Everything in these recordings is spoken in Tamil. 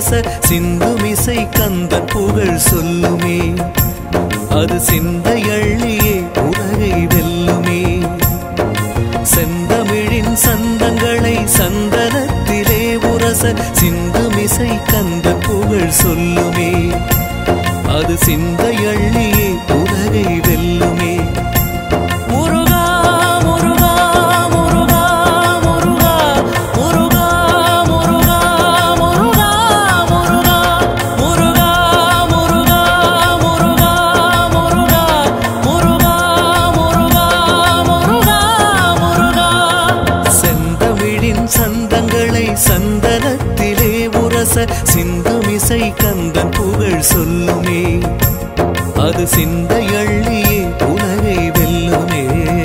உரச சிந்துமிசை கந்தன் புகழ் சொல்லுமே அது சிந்தையள்ளியே உலகை வெல்லுமே செந்தமிழின் சந்தங்களை சந்தனத்திலே உரச சிந்துமிசை கந்தன் புகழ் சொல்லுமே அது சிந்தையள்ளியே உலகை வெல்லுமே முருகா முருகா முருகா முருகா முருகா முருகா முருகா முருகா முருகா முருகா முருகா முருகா முருகா முருகா முருகா முருகா செந்தமிழின் சந்தங்களை சந்தனத்திலே உரச சிந்துமிசை கந்தன் புகழ் சொல்லுமே அது சிந்தையள்ளியே உலகை வெல்லுமே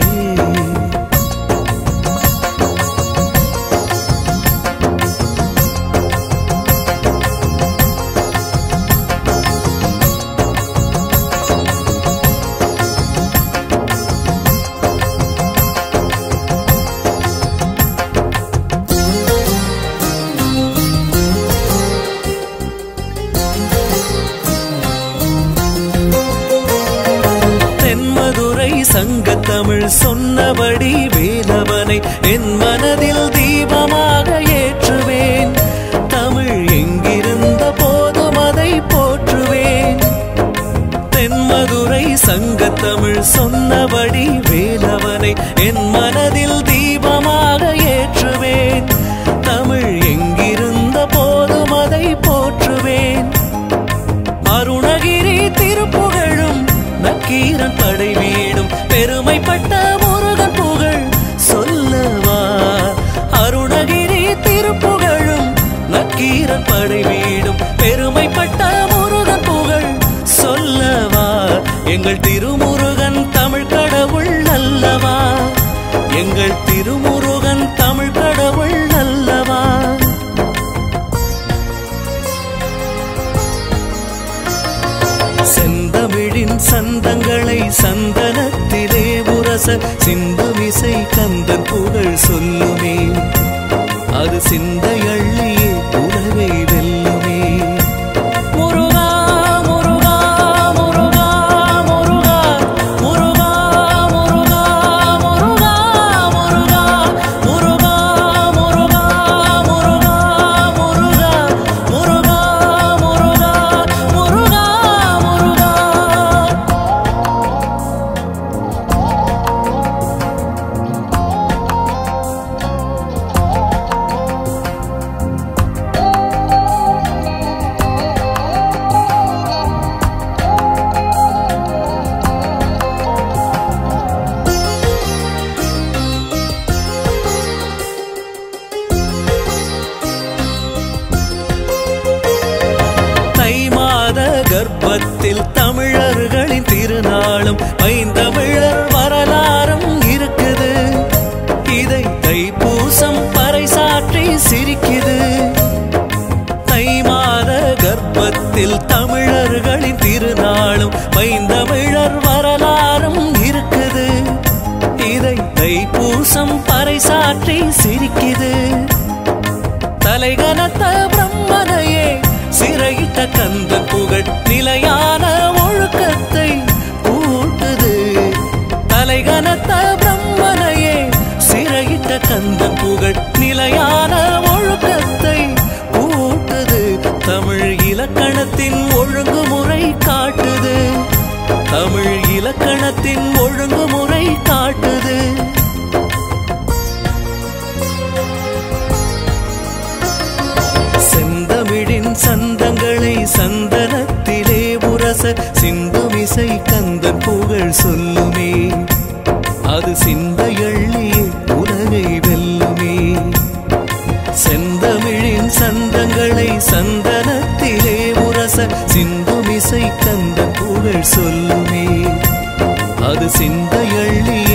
தென்மதுரை சங்கத்தமிழ் சொன்னபடி வேலவனை என் மனதில் தீபமாக ஏற்றுவேன் தமிழ் எங்கிருந்த போதும் அதை போற்றுவேன் தென்மதுரை சங்கத்தமிழ் சொன்னபடி வேலவனை என் மனதில் தீபமாக ஏற்றுவேன் தமிழ் எங்கிருந்த போதும் அதை போற்றுவேன் அருணகிரி திருப்புகழும் நக்கீரன் படை வீடும் பெருமைப்பட்ட முருகன் புகழ் சொல்லவா அருணகிரி திருப்புகழும் நக்கீரன் படை வீடும் பெருமைப்பட்ட முருகன் புகழ் சொல்லவா எங்கள் திருமுருகன் தமிழ் கடவுள் அல்லவா எங்கள் திருமுருகன் தமிழ் கடவுள் அல்லவா செந்தமிழின் சந்தங்களை சந்தனத்திலே உரச சிந்துமிசை கந்தன் புகழ் சொல்லுமே அது சிந்தையள்ளியே உலகை வெல்லுமே முருகா முருகா முருகா முருகா முருகா முருகா முருகா முருகா முருகா முருகா முருகா முருகா முருகா முருகா முருகா முருகா தை மாத கர்ப்பத்தில் தமிழர்களின் திருநாளும் ஐந்தமிழர் வரலாறும் இருக்குது இதை தைப்பூசம் பறைசாற்றி சிரிக்குது தை மாத கர்ப்பத்தில் தமிழர்களின் திருநாளும் ஐந்தமிழர் வரலாறும் இருக்குது இதை தைப்பூசம் பறைசாற்றி சிரிக்குது தலைகனத்த பிரம்மனையே சிறையிட்ட கந்த புகழ் நிலையான ஒழுக்கத்தை கூட்டுது தலைகனத்த பிரம்மனையே சிறையிட்ட கந்த புகழ் நிலையான ஒழுக்கத்தை கூட்டுது தமிழ் இலக்கணத்தின் ஒழுங்குமுறை காட்டுது தமிழ் இலக்கணத்தின் ஒழுங்குமுறை காட்டுது செந்தமிழின் சந்தங்களை சந்தனத்திலே உரச சிந்துமிசை கந்தன் புகழ் சொல்லுமே அது சிந்தையள்ளியே உலகை வெல்லுமே செந்தமிழின் சந்தங்களை சந்தனத்திலே உரச சிந்துமிசை கந்தன் புகழ் சொல்லுமே அது சிந்தையள்ளி